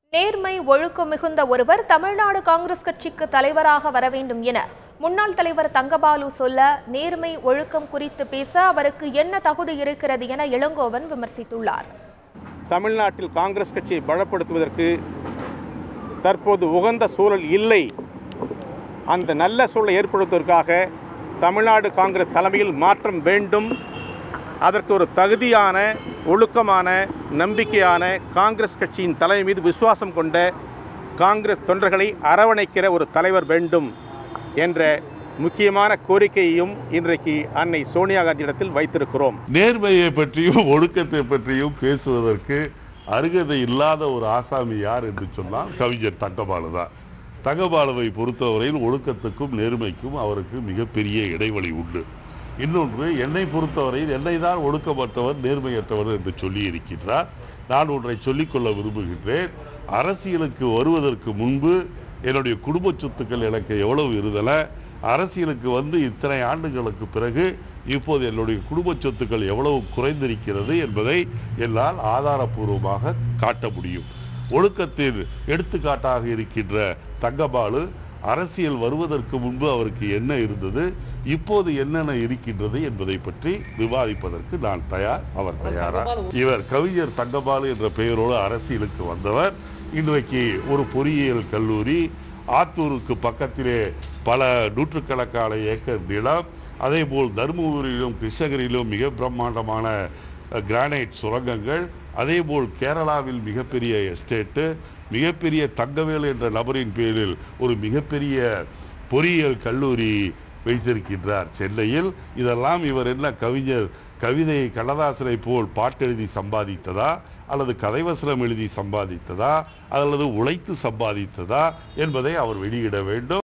நேர்மை ஒழுக்கம் மிகுந்த ஒருவர் தமிழ்நாடு காங்கிரஸ் கட்சிக்கு தலைவராக வர வேண்டும் என முன்னாள் தலைவர் தங்கபாலு சொல்ல நேர்மை ஒழுக்கம் குறித்து பேச அவருக்கு என்ன தகுதி இருக்கிறது என இளங்கோவன் விமர்சித்துள்ளார் தமிழ்நாட்டில் காங்கிரஸ் கட்சியை பலப்படுத்துவதற்கு தற்போது உகந்த சூழல் இல்லை அந்த நல்ல சூழலை ஏற்படுத்துவதற்காக தமிழ்நாடு காங்கிரஸ் தலைமையில் மாற்றம் வேண்டும் அதற்கு ஒரு தகுதியான ஒழுக்கமான நம்பிக்கையான காங்கிரஸ் கட்சியின் தலைமை மீது விசுவாசம் கொண்ட காங்கிரஸ் தொண்டர்களை அரவணைக்கிற ஒரு தலைவர் வேண்டும் என்ற முக்கியமான கோரிக்கையையும் இன்றைக்கு அன்னை சோனியா காந்தியிடத்தில் வைத்திருக்கிறோம் நேர்மையை பற்றியும் ஒழுக்கத்தை பற்றியும் பேசுவதற்கு அருகதை இல்லாத ஒரு ஆசாமி யார் என்று சொன்னால் கவிஞர் தங்கபாலு தான் தங்கபாலுவை பொறுத்தவரையில் ஒழுக்கத்துக்கும் நேர்மைக்கும் அவருக்கு மிகப்பெரிய இடைவெளி உண்டு இன்னொன்று என்னை பொறுத்தவரையில் என்னை தான் ஒழுக்கமற்றவர் நேர்மையற்றவர் என்று சொல்லி இருக்கின்றார் நான் ஒன்றை சொல்லிக்கொள்ள விரும்புகின்றேன் அரசியலுக்கு வருவதற்கு முன்பு என்னுடைய குடும்ப சொத்துக்கள் எனக்கு எவ்வளவு இருந்தன அரசியலுக்கு வந்து இத்தனை ஆண்டுகளுக்கு பிறகு இப்போது என்னுடைய குடும்ப சொத்துக்கள் எவ்வளவு குறைந்திருக்கிறது என்பதை என்னால் ஆதாரபூர்வமாக காட்ட முடியும் ஒழுக்கத்தில் எடுத்துக்காட்டாக இருக்கின்ற தங்கபாலு அரசியல் வருவதற்கு முன்பு அவருக்கு என்ன இருந்தது இப்போது என்னென்ன இருக்கின்றது என்பதை பற்றி விவாதிப்பதற்கு நான் தயார் அவர் தயாரா இவர் கவிஞர் தங்கபாலு என்ற பெயரோடு அரசியலுக்கு வந்தவர் இன்றைக்கு ஒரு பொறியியல் கல்லூரி ஆத்தூருக்கு பக்கத்திலே பல நூற்றுக்கணக்கான ஏக்கர் நிலம் அதே போல் தருமபுரியிலும் கிருஷ்ணகிரியிலும் மிக பிரம்மாண்டமான அஹ், கிரானைட் சுரங்கங்கள் அதே போல் கேரளாவில் மிகப்பெரிய எஸ்டேட்டு மிகப்பெரிய தங்கவேல் என்ற நபரின் பேரில் ஒரு மிகப்பெரிய பொறியியல் கல்லூரி வைத்திருக்கின்றார் சென்னையில் இதெல்லாம் இவர் என்ன கவிஞர் கவிதையை கண்ணதாசனை போல் பாட்டெழுதி சம்பாதித்ததா அல்லது கதைவசனம் எழுதி சம்பாதித்ததா அல்லது உழைத்து சம்பாதித்ததா என்பதை அவர் வெளியிட வேண்டும்